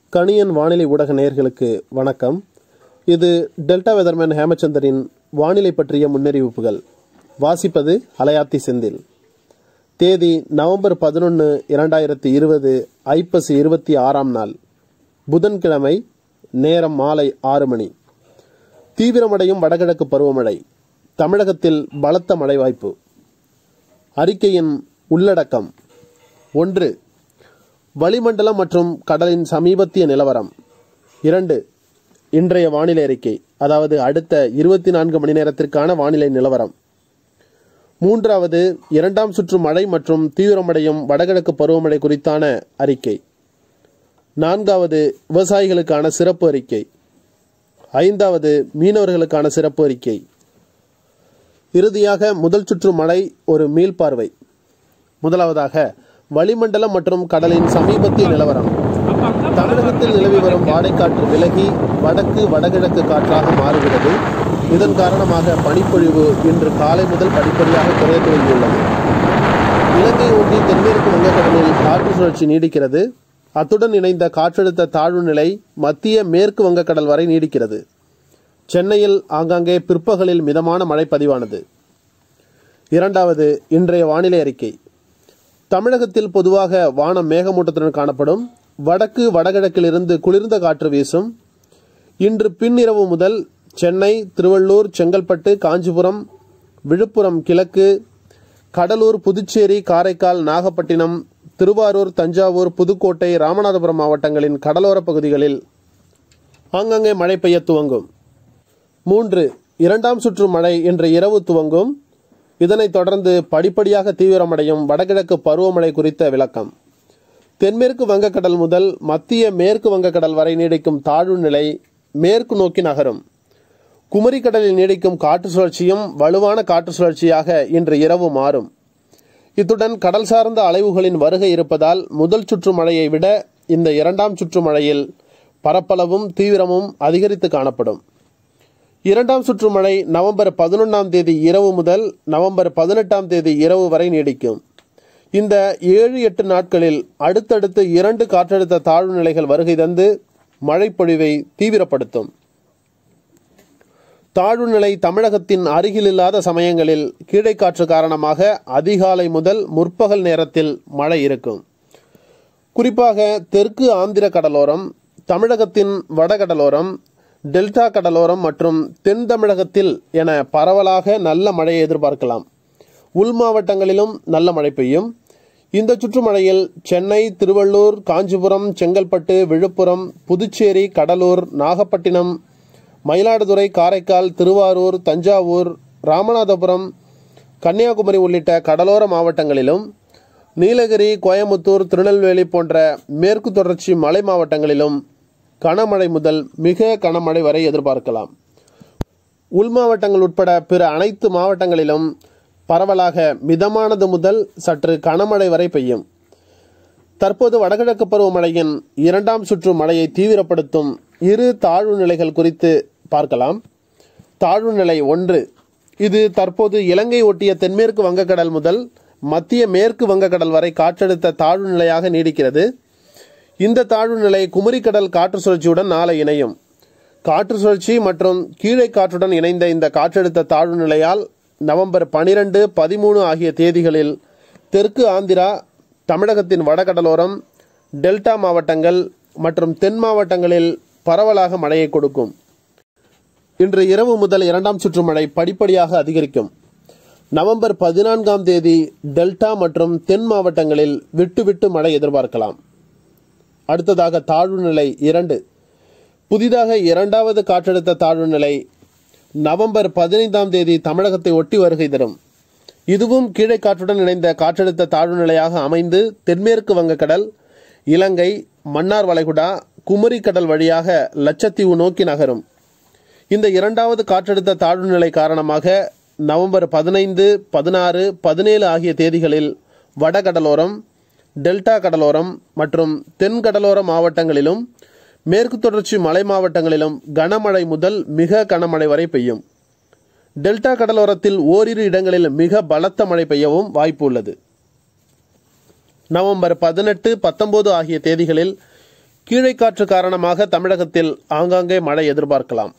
கணியன் வானிலை ஊடக நேயர்களுக்கு வணக்கம் இது டெல்டா வெதர்மேன் ஹேமச்சந்தரின் வானிலை பற்றிய முன்னறிவிப்புகள் வாசிப்பது அலையாத்தி செந்தில் தேதி நவம்பர் பதினொன்று இரண்டாயிரத்தி இருபது ஐப்பசி இருபத்தி ஆறாம் நாள் புதன்கிழமை நேரம் மாலை ஆறு மணி தீவிரமடையும் வடகிழக்கு பருவமழை தமிழகத்தில் பலத்த மழை வாய்ப்பு அறிக்கையின் உள்ளடக்கம் ஒன்று வளிமண்டலம் மற்றும் கடலின் சமீபத்திய நிலவரம் இரண்டு இன்றைய வானிலை அறிக்கை அதாவது அடுத்த இருபத்தி நான்கு மணி நேரத்திற்கான வானிலை நிலவரம் மூன்றாவது இரண்டாம் சுற்று மழை மற்றும் தீவிரமடையும் வடகிழக்கு பருவமழை குறித்தான அறிக்கை நான்காவது விவசாயிகளுக்கான சிறப்பு அறிக்கை ஐந்தாவது மீனவர்களுக்கான சிறப்பு அறிக்கை இறுதியாக முதல் சுற்று மழை ஒரு மீள்பார்வை முதலாவதாக வளிமண்டலம் மற்றும் கடலின் சமீபத்திய நிலவரம் தமிழகத்தில் நிலவி வரும் வாடைக்காற்று விலகி வடக்கு வடகிழக்கு காற்றாக மாறுகிறது இதன் காரணமாக பனிப்பொழிவு இன்று காலை முதல் படிப்படியாக குறைய துவங்கியுள்ளது இலங்கை ஒட்டி தென்மேற்கு வங்கக்கடலில் காற்று சுழற்சி நீடிக்கிறது அத்துடன் இணைந்த காற்றழுத்த தாழ்வு நிலை மத்திய மேற்கு வங்கக்கடல் வரை நீடிக்கிறது சென்னையில் ஆங்காங்கே பிற்பகலில் மிதமான மழை பதிவானது இரண்டாவது இன்றைய வானிலை அறிக்கை தமிழகத்தில் பொதுவாக வானம் மேகமூட்டத்துடன் காணப்படும் வடக்கு வடகிழக்கிலிருந்து குளிர்ந்த காற்று வீசும் இன்று பின்னிரவு முதல் சென்னை திருவள்ளூர் செங்கல்பட்டு காஞ்சிபுரம் விழுப்புரம் கிழக்கு கடலூர் புதுச்சேரி காரைக்கால் நாகப்பட்டினம் திருவாரூர் தஞ்சாவூர் புதுக்கோட்டை ராமநாதபுரம் மாவட்டங்களின் கடலோரப் பகுதிகளில் ஆங்காங்கே மழை பெய்ய துவங்கும் மூன்று இரண்டாம் சுற்று மழை இன்று இரவு துவங்கும் இதனைத் தொடர்ந்து படிப்படியாக தீவிரமடையும் வடகிழக்கு பருவமழை குறித்த விளக்கம் தென்மேற்கு வங்கக்கடல் முதல் மத்திய மேற்கு வங்கக்கடல் வரை நீடிக்கும் தாழ்வு நிலை மேற்கு நோக்கி நகரும் குமரிக்கடலில் நீடிக்கும் காற்று சுழற்சியும் வலுவான காற்று சுழற்சியாக இன்று இரவு மாறும் இத்துடன் கடல் சார்ந்த அலைவுகளின் வருகை இருப்பதால் முதல் சுற்று மழையை விட இந்த இரண்டாம் சுற்று மழையில் பரப்பளவும் தீவிரமும் அதிகரித்து காணப்படும் இரண்டாம் சுற்று மழை நவம்பர் பதினொன்றாம் தேதி இரவு முதல் நவம்பர் பதினெட்டாம் தேதி இரவு வரை நீடிக்கும் இந்த ஏழு எட்டு நாட்களில் அடுத்தடுத்து இரண்டு காற்றழுத்த தாழ்வு நிலைகள் வருகை தந்து மழைப்பொழிவை தீவிரப்படுத்தும் தாழ்வு நிலை தமிழகத்தின் அருகில் இல்லாத சமயங்களில் கீழைக்காற்று காரணமாக அதிகாலை முதல் முற்பகல் நேரத்தில் மழை இருக்கும் குறிப்பாக தெற்கு ஆந்திர கடலோரம் தமிழகத்தின் வடகடலோரம் டெல்டா கடலோரம் மற்றும் தென் தமிழகத்தில் என பரவலாக நல்ல மழையை எதிர்பார்க்கலாம் உள் மாவட்டங்களிலும் நல்ல மழை பெய்யும் இந்த சுற்றுமழையில் சென்னை திருவள்ளூர் காஞ்சிபுரம் செங்கல்பட்டு விழுப்புரம் புதுச்சேரி கடலூர் நாகப்பட்டினம் மயிலாடுதுறை காரைக்கால் திருவாரூர் தஞ்சாவூர் ராமநாதபுரம் கன்னியாகுமரி உள்ளிட்ட கடலோர மாவட்டங்களிலும் நீலகிரி கோயமுத்தூர் திருநெல்வேலி போன்ற மேற்கு தொடர்ச்சி மலை மாவட்டங்களிலும் கனமழை முதல் மிக கனமழை வரை எதிர்பார்க்கலாம் உள் மாவட்டங்கள் உட்பட பிற அனைத்து மாவட்டங்களிலும் பரவலாக மிதமானது முதல் சற்று கனமழை வரை பெய்யும் தற்போது வடகிழக்கு பருவமழையின் இரண்டாம் சுற்று மழையை தீவிரப்படுத்தும் இரு தாழ்வு நிலைகள் குறித்து பார்க்கலாம் தாழ்வு நிலை ஒன்று இது தற்போது இலங்கை ஒட்டிய தென்மேற்கு வங்கக்கடல் முதல் மத்திய மேற்கு வங்கக்கடல் வரை காற்றழுத்த தாழ்வு நிலையாக நீடிக்கிறது இந்த தாழ்வு நிலை குமரிக்கடல் காற்று சுழற்சியுடன் நாளை இணையும் காற்று சுழற்சி மற்றும் கீழே காற்றுடன் இணைந்த இந்த காற்றழுத்த தாழ்வு நிலையால் நவம்பர் பனிரெண்டு பதிமூணு ஆகிய தேதிகளில் தெற்கு ஆந்திரா தமிழகத்தின் வடகடலோரம் டெல்டா மாவட்டங்கள் மற்றும் தென் மாவட்டங்களில் பரவலாக மழையை கொடுக்கும் இன்று இரவு முதல் இரண்டாம் சுற்று மழை படிப்படியாக அதிகரிக்கும் நவம்பர் பதினான்காம் தேதி டெல்டா மற்றும் தென் மாவட்டங்களில் விட்டு விட்டு மழை எதிர்பார்க்கலாம் அடுத்ததாக தாழ்வு நிலை இரண்டு புதிதாக இரண்டாவது காற்றழுத்த தாழ்வு நிலை நவம்பர் பதினைந்தாம் தேதி தமிழகத்தை ஒட்டி வருகை தரும் இதுவும் கீழே காற்றுடன் இணைந்த காற்றழுத்த தாழ்வு நிலையாக அமைந்து தென்மேற்கு வங்கக்கடல் இலங்கை மன்னார் வளைகுடா குமரி கடல் வழியாக லட்சத்தீவு நோக்கி நகரும் இந்த இரண்டாவது காற்றழுத்த தாழ்வு நிலை காரணமாக நவம்பர் பதினைந்து பதினாறு பதினேழு ஆகிய தேதிகளில் வடகடலோரம் டெல்டா கடலோரம் மற்றும் தென் கடலோர மாவட்டங்களிலும் மேற்கு தொடர்ச்சி மலை மாவட்டங்களிலும் கனமழை முதல் மிக கனமழை வரை பெய்யும் டெல்டா கடலோரத்தில் ஓரிரு இடங்களில் மிக பலத்த மழை பெய்யவும் வாய்ப்பு உள்ளது நவம்பர் பதினெட்டு பத்தொன்பது ஆகிய தேதிகளில் கீழைக்காற்று காரணமாக தமிழகத்தில் ஆங்காங்கே மழை எதிர்பார்க்கலாம்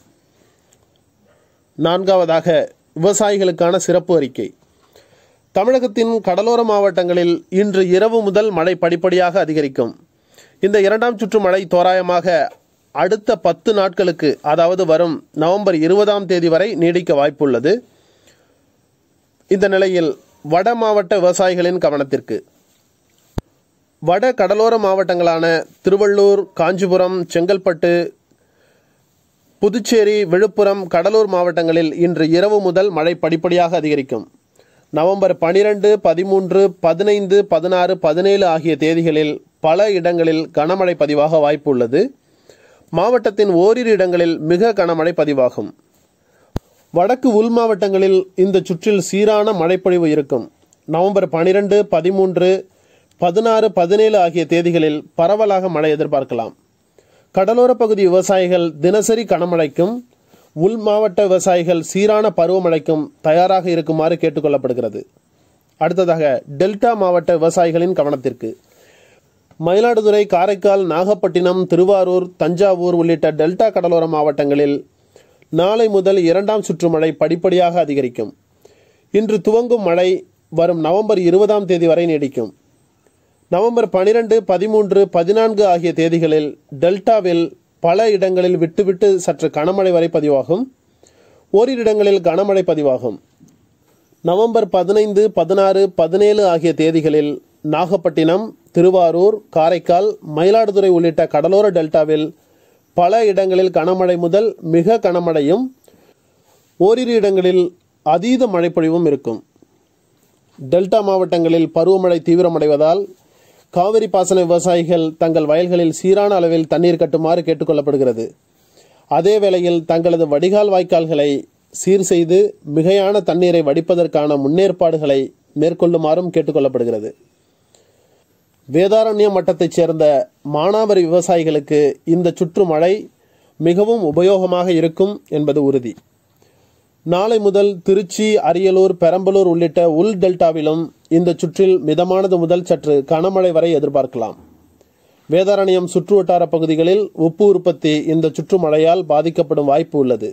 நான்காவதாக விவசாயிகளுக்கான சிறப்பு அறிக்கை தமிழகத்தின் கடலோர மாவட்டங்களில் இன்று இரவு முதல் மழை படிப்படியாக அதிகரிக்கும் இந்த இரண்டாம் சுற்று மழை தோராயமாக அடுத்த பத்து நாட்களுக்கு அதாவது வரும் நவம்பர் இருபதாம் தேதி வரை நீடிக்க வாய்ப்புள்ளது இந்த நிலையில் வட மாவட்ட விவசாயிகளின் கவனத்திற்கு வட கடலோர மாவட்டங்களான திருவள்ளூர் காஞ்சிபுரம் செங்கல்பட்டு புதுச்சேரி விழுப்புரம் கடலூர் மாவட்டங்களில் இன்று இரவு முதல் மழை படிப்படியாக அதிகரிக்கும் நவம்பர் பனிரெண்டு பதிமூன்று பதினைந்து பதினாறு பதினேழு ஆகிய தேதிகளில் பல இடங்களில் கனமழை பதிவாக வாய்ப்பு உள்ளது மாவட்டத்தின் ஓரிரு இடங்களில் மிக கனமழை பதிவாகும் வடக்கு உள் மாவட்டங்களில் இந்த சுற்றில் சீரான மழைப்பொழிவு இருக்கும் நவம்பர் பனிரெண்டு பதிமூன்று பதினாறு பதினேழு ஆகிய தேதிகளில் பரவலாக மழை எதிர்பார்க்கலாம் கடலோர பகுதி விவசாயிகள் தினசரி கனமழைக்கும் உள் மாவட்ட விவசாயிகள் சீரான பருவமழைக்கும் தயாராக இருக்குமாறு கேட்டுக்கொள்ளப்படுகிறது அடுத்ததாக டெல்டா மாவட்ட விவசாயிகளின் கவனத்திற்கு மயிலாடுதுறை காரைக்கால் நாகப்பட்டினம் திருவாரூர் தஞ்சாவூர் உள்ளிட்ட டெல்டா கடலோர மாவட்டங்களில் நாளை முதல் இரண்டாம் சுற்று மழை படிப்படியாக அதிகரிக்கும் இன்று துவங்கும் மழை வரும் நவம்பர் இருபதாம் தேதி வரை நீடிக்கும் நவம்பர் பனிரெண்டு பதிமூன்று பதினான்கு ஆகிய தேதிகளில் டெல்டாவில் பல இடங்களில் விட்டுவிட்டு சற்று கனமழை வரை பதிவாகும் ஓரிரு இடங்களில் கனமழை பதிவாகும் நவம்பர் பதினைந்து பதினாறு பதினேழு ஆகிய தேதிகளில் நாகப்பட்டினம் திருவாரூர் காரைக்கால் மயிலாடுதுறை உள்ளிட்ட கடலோர டெல்டாவில் பல இடங்களில் கனமழை முதல் மிக கனமழையும் ஓரிரு இடங்களில் அதீத மழைப்பொழிவும் இருக்கும் டெல்டா மாவட்டங்களில் பருவமழை தீவிரமடைவதால் காவிரி பாசன விவசாயிகள் தங்கள் வயல்களில் சீரான அளவில் தண்ணீர் கட்டுமாறு கேட்டுக்கொள்ளப்படுகிறது அதே வேளையில் தங்களது வடிகால் வாய்க்கால்களை சீர் செய்து மிகையான தண்ணீரை வடிப்பதற்கான முன்னேற்பாடுகளை மேற்கொள்ளுமாறும் கேட்டுக்கொள்ளப்படுகிறது வேதாரண்யம் மட்டத்தைச் சேர்ந்த மானாவரி விவசாயிகளுக்கு இந்த சுற்று மழை மிகவும் உபயோகமாக இருக்கும் என்பது உறுதி நாளை முதல் திருச்சி அரியலூர் பெரம்பலூர் உள்ளிட்ட உள் டெல்டாவிலும் இந்த சுற்றில் மிதமானது முதல் சற்று கனமழை வரை எதிர்பார்க்கலாம் வேதாரண்யம் சுற்று வட்டார பகுதிகளில் உப்பு உற்பத்தி இந்த சுற்று மழையால் பாதிக்கப்படும் வாய்ப்பு உள்ளது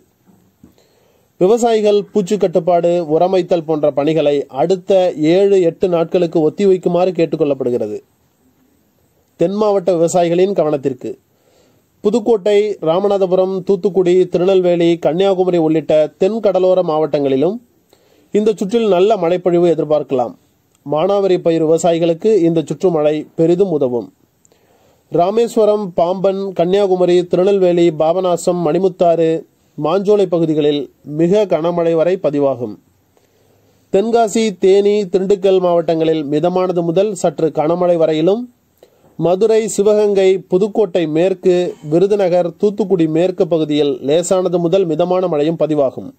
விவசாயிகள் பூச்சி கட்டுப்பாடு உரமைத்தல் போன்ற பணிகளை அடுத்த ஏழு எட்டு நாட்களுக்கு ஒத்திவைக்குமாறு கேட்டுக்கொள்ளப்படுகிறது தென் மாவட்ட விவசாயிகளின் கவனத்திற்கு புதுக்கோட்டை ராமநாதபுரம் தூத்துக்குடி திருநெல்வேலி கன்னியாகுமரி உள்ளிட்ட தென் கடலோர மாவட்டங்களிலும் இந்த சுற்றில் நல்ல மழைப்பொழிவு எதிர்பார்க்கலாம் மானாவரி பயிர் விவசாயிகளுக்கு இந்த சுற்று மழை பெரிதும் உதவும் ராமேஸ்வரம் பாம்பன் கன்னியாகுமரி திருநெல்வேலி பாபநாசம் மணிமுத்தாறு மாஞ்சோலை பகுதிகளில் மிக கனமழை வரை பதிவாகும் தென்காசி தேனி திண்டுக்கல் மாவட்டங்களில் மிதமானது முதல் சற்று கனமழை வரையிலும் மதுரை சிவகங்கை புதுக்கோட்டை மேற்கு விருதுநகர் தூத்துக்குடி மேற்கு பகுதியில் லேசானது முதல் மிதமான மழையும் பதிவாகும்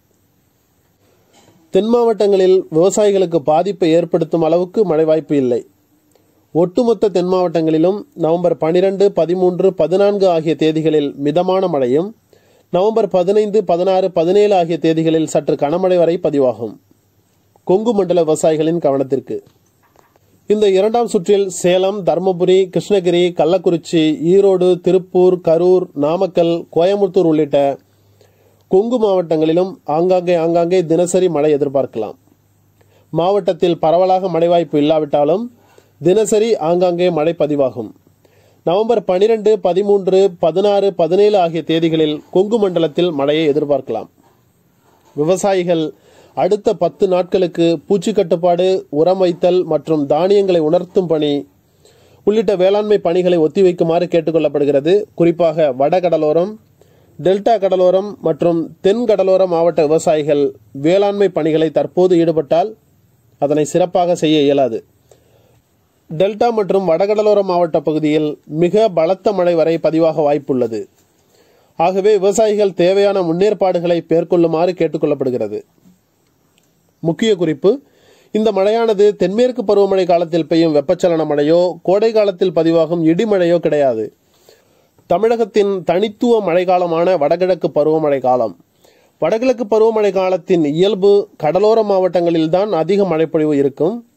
தென் மாவட்டங்களில் விவசாயிகளுக்கு பாதிப்பை ஏற்படுத்தும் அளவுக்கு மழை வாய்ப்பு இல்லை ஒட்டுமொத்த தென் மாவட்டங்களிலும் நவம்பர் பனிரெண்டு பதிமூன்று பதினான்கு ஆகிய தேதிகளில் மிதமான மழையும் நவம்பர் பதினைந்து பதினாறு பதினேழு ஆகிய தேதிகளில் சற்று கனமழை வரை பதிவாகும் கொங்கு மண்டல விவசாயிகளின் கவனத்திற்கு இந்த இரண்டாம் சுற்றில் சேலம் தருமபுரி கிருஷ்ணகிரி கள்ளக்குறிச்சி ஈரோடு திருப்பூர் கரூர் நாமக்கல் கோயம்புத்தூர் உள்ளிட்ட கொங்கு மாவட்டங்களிலும் ஆங்காங்கே ஆங்காங்கே தினசரி மழை எதிர்பார்க்கலாம் மாவட்டத்தில் பரவலாக மழை வாய்ப்பு இல்லாவிட்டாலும் தினசரி ஆங்காங்கே மழை பதிவாகும் நவம்பர் பனிரெண்டு பதிமூன்று பதினாறு பதினேழு ஆகிய தேதிகளில் கொங்கு மண்டலத்தில் மழையை எதிர்பார்க்கலாம் விவசாயிகள் அடுத்த பத்து நாட்களுக்கு பூச்சி கட்டுப்பாடு உரம் வைத்தல் மற்றும் தானியங்களை உணர்த்தும் பணி உள்ளிட்ட வேளாண்மை பணிகளை ஒத்திவைக்குமாறு கேட்டுக்கொள்ளப்படுகிறது குறிப்பாக வட கடலோரம் டெல்டா கடலோரம் மற்றும் தென் கடலோர மாவட்ட விவசாயிகள் வேளாண்மை பணிகளை தற்போது ஈடுபட்டால் அதனை சிறப்பாக செய்ய இயலாது டெல்டா மற்றும் வடகடலோர மாவட்ட பகுதியில் மிக பலத்த மழை வரை பதிவாக வாய்ப்புள்ளது ஆகவே விவசாயிகள் தேவையான முன்னேற்பாடுகளை மேற்கொள்ளுமாறு கேட்டுக்கொள்ளப்படுகிறது முக்கிய குறிப்பு இந்த மழையானது தென்மேற்கு பருவமழை காலத்தில் பெய்யும் வெப்பச்சலன மழையோ கோடை காலத்தில் பதிவாகும் இடிமழையோ கிடையாது தமிழகத்தின் தனித்துவ மழைக்காலமான வடகிழக்கு பருவமழை காலம் வடகிழக்கு பருவமழை காலத்தின் இயல்பு கடலோர மாவட்டங்களில்தான் அதிக மழைப்பொழிவு இருக்கும்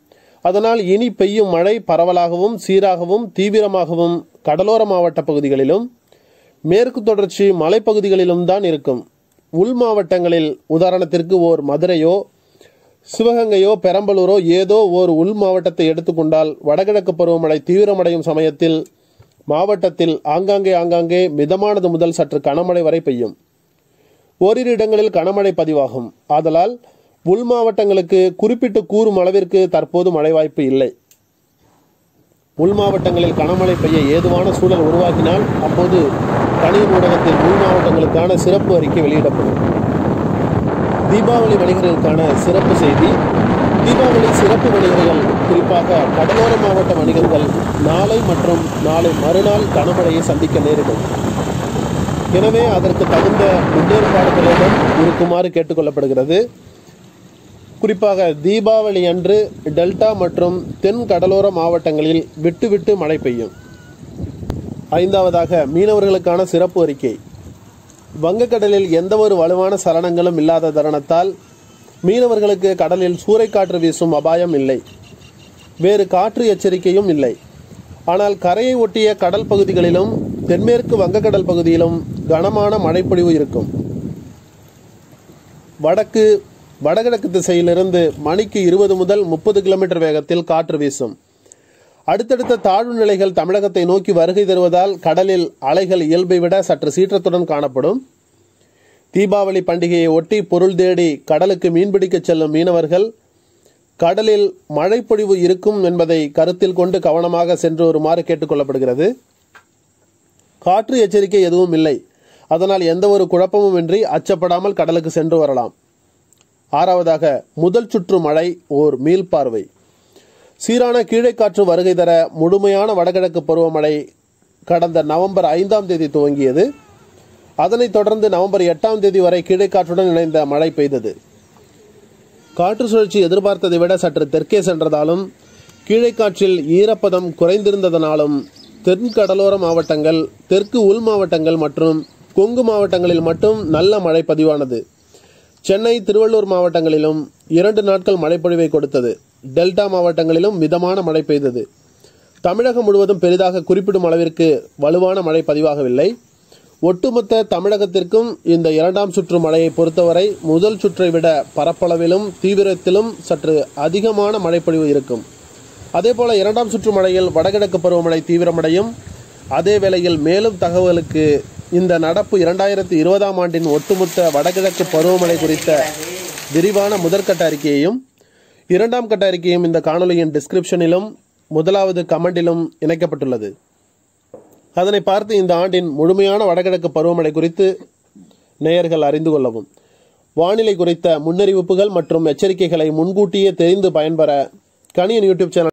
அதனால் இனி பெய்யும் மழை பரவலாகவும் சீராகவும் தீவிரமாகவும் கடலோர மாவட்ட பகுதிகளிலும் மேற்கு தொடர்ச்சி மலைப்பகுதிகளிலும் தான் இருக்கும் உள் மாவட்டங்களில் உதாரணத்திற்கு ஓர் மதுரையோ சிவகங்கையோ பெரம்பலூரோ ஏதோ ஓர் உள் மாவட்டத்தை எடுத்துக்கொண்டால் வடகிழக்கு பருவமழை தீவிரமடையும் சமயத்தில் மாவட்டத்தில் ஆங்காங்கே ஆங்காங்கே மிதமானது முதல் சற்று கனமழை வரை பெய்யும் ஓரிரு இடங்களில் கனமழை பதிவாகும் ஆதலால் உள் மாவட்டங்களுக்கு குறிப்பிட்டு கூறும் அளவிற்கு தற்போது மழை வாய்ப்பு இல்லை உள் மாவட்டங்களில் கனமழை பெய்ய ஏதுவான சூழல் உருவாக்கினால் அப்போது தனியார் ஊடகத்தில் உள் மாவட்டங்களுக்கான சிறப்பு அறிக்கை வெளியிடப்படும் தீபாவளி வணிகர்களுக்கான சிறப்பு செய்தி தீபாவளி சிறப்பு வணிகர்கள் குறிப்பாக கடலோர மாவட்ட வணிகர்கள் நாளை மற்றும் நாளை மறுநாள் கனமழையை சந்திக்க நேரிடும் எனவே அதற்கு தகுந்த முன்னேற்பாடுகளுடன் இருக்குமாறு கேட்டுக்கொள்ளப்படுகிறது குறிப்பாக தீபாவளி அன்று டெல்டா மற்றும் தென் கடலோர மாவட்டங்களில் விட்டு விட்டு மழை பெய்யும் ஐந்தாவதாக மீனவர்களுக்கான சிறப்பு அறிக்கை வங்கக்கடலில் எந்த ஒரு வலுவான சலனங்களும் இல்லாத தருணத்தால் மீனவர்களுக்கு கடலில் சூறைக்காற்று வீசும் அபாயம் இல்லை வேறு காற்று எச்சரிக்கையும் இல்லை ஆனால் கரையை ஒட்டிய கடல் பகுதிகளிலும் தென்மேற்கு வங்கக்கடல் பகுதியிலும் கனமான மழைப்பொழிவு இருக்கும் வடக்கு வடகிழக்கு திசையிலிருந்து மணிக்கு இருபது முதல் முப்பது கிலோமீட்டர் வேகத்தில் காற்று வீசும் அடுத்தடுத்த தாழ்வு நிலைகள் தமிழகத்தை நோக்கி வருகை தருவதால் கடலில் அலைகள் இயல்பை விட சற்று சீற்றத்துடன் காணப்படும் தீபாவளி பண்டிகையை ஒட்டி பொருள் தேடி கடலுக்கு மீன்பிடிக்க செல்லும் மீனவர்கள் கடலில் மழைப்பொழிவு இருக்கும் என்பதை கருத்தில் கொண்டு கவனமாக சென்று வருமாறு கேட்டுக்கொள்ளப்படுகிறது காற்று எச்சரிக்கை எதுவும் இல்லை அதனால் எந்த ஒரு குழப்பமும் இன்றி அச்சப்படாமல் கடலுக்கு சென்று வரலாம் ஆறாவதாக முதல் சுற்று மழை ஓர் மீள்பார்வை சீரான கீழைக்காற்று வருகை தர முழுமையான வடகிழக்கு பருவமழை கடந்த நவம்பர் ஐந்தாம் தேதி துவங்கியது அதனைத் தொடர்ந்து நவம்பர் எட்டாம் தேதி வரை கீழைக்காற்றுடன் இணைந்த மழை பெய்தது காற்று சுழற்சி எதிர்பார்த்ததை விட சற்று தெற்கே சென்றதாலும் கீழைக்காற்றில் ஈரப்பதம் குறைந்திருந்ததனாலும் தென் கடலோர மாவட்டங்கள் தெற்கு உள் மாவட்டங்கள் மற்றும் கொங்கு மாவட்டங்களில் மட்டும் நல்ல மழை பதிவானது சென்னை திருவள்ளூர் மாவட்டங்களிலும் இரண்டு நாட்கள் மழைப்பொழிவை கொடுத்தது டெல்டா மாவட்டங்களிலும் மிதமான மழை பெய்தது தமிழகம் முழுவதும் பெரிதாக குறிப்பிடும் அளவிற்கு வலுவான மழை பதிவாகவில்லை ஒட்டுமொத்த தமிழகத்திற்கும் இந்த இரண்டாம் சுற்று மழையை பொறுத்தவரை முதல் சுற்றை விட பரப்பளவிலும் தீவிரத்திலும் சற்று அதிகமான மழைப்பொழிவு இருக்கும் அதேபோல இரண்டாம் சுற்று மழையில் வடகிழக்கு பருவமழை தீவிரமடையும் அதே வேளையில் மேலும் தகவலுக்கு இந்த நடப்பு இரண்டாயிரத்தி இருபதாம் ஆண்டின் ஒட்டுமொத்த வடகிழக்கு பருவமழை குறித்த விரிவான முதற்கட்ட அறிக்கையையும் இரண்டாம் கட்ட அறிக்கையும் இந்த காணொலியின் டிஸ்கிரிப்ஷனிலும் முதலாவது கமெண்டிலும் இணைக்கப்பட்டுள்ளது அதனை பார்த்து இந்த ஆண்டின் முழுமையான வடகிழக்கு பருவமழை குறித்து நேயர்கள் அறிந்து கொள்ளவும் வானிலை குறித்த முன்னறிவிப்புகள் மற்றும் எச்சரிக்கைகளை முன்கூட்டியே தெரிந்து பயன்பெற கணியன் யூடியூப் சேனல்